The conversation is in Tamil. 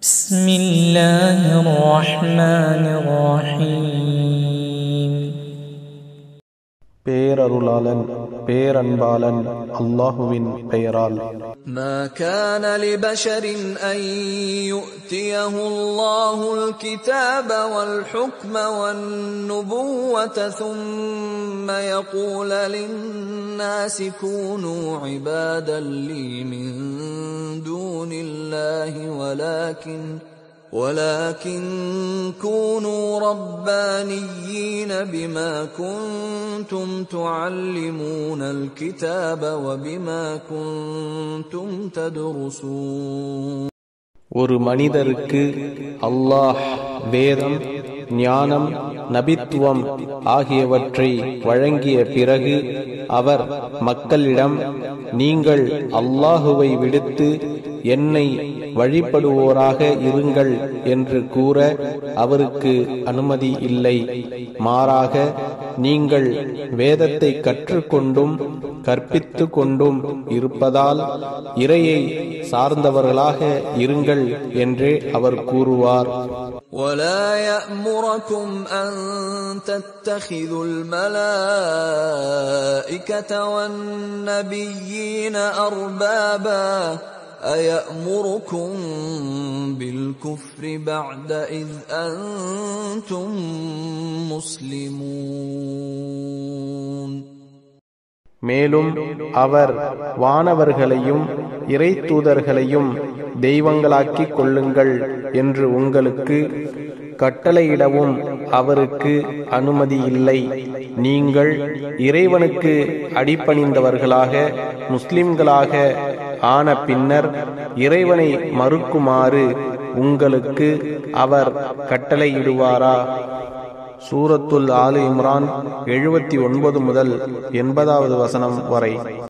بسم الله الرحمن الرحيم பேரருளாளன் பேரன்பாளன் அல்லாஹுவின் பெயரால் ما كان لبشر أن يؤتيه الله الكتاب والحكم والنبوة ثم يقول للناس كونوا عبادا لي من دون الله ولكن ولكن كونوا ربانيين بما كنتم تعلمون الكتاب وبما كنتم تدرسون ஒரு மனிதருக்கு அல்லாஹ் வேதம் ஞானம் நபித்துவம் ஆகியவற்றை வழங்கிய பிறகு அவர் மக்களிடம் நீங்கள் அல்லாஹுவை விடுத்து என்னை வழிபடுவோராக இருங்கள் என்று கூற அவருக்கு அனுமதி இல்லை மாறாக நீங்கள் வேதத்தை கற்றுக்கொண்டும் கற்பித்து கொண்டும் இருப்பதால் இறையை சார்ந்தவர்களாக இருங்கள் என்றே அவர் கூறுவார் ولا يأمركم أن تتخذوا الملائكة والنبيين أربابا أيأمركم بالكفر بعد إذ أنتم مسلمون மேலும் அவர் வானவர்களையும் இறை தூதர்களையும் தெய்வங்களாக்கிக் கொள்ளுங்கள் என்று உங்களுக்கு கட்டளையிடவும் அவருக்கு அனுமதி இல்லை நீங்கள் இறைவனுக்கு அடிபணிந்தவர்களாக முஸ்லிம்களாக ஆன பின்னர் இறைவனை மறுக்குமாறு உங்களுக்கு அவர் கட்டளையிடுவாரா சூரத்துல் ஆலு இம்ரான் எழுபத்தி ஒன்பது முதல் எண்பதாவது வசனம் வரை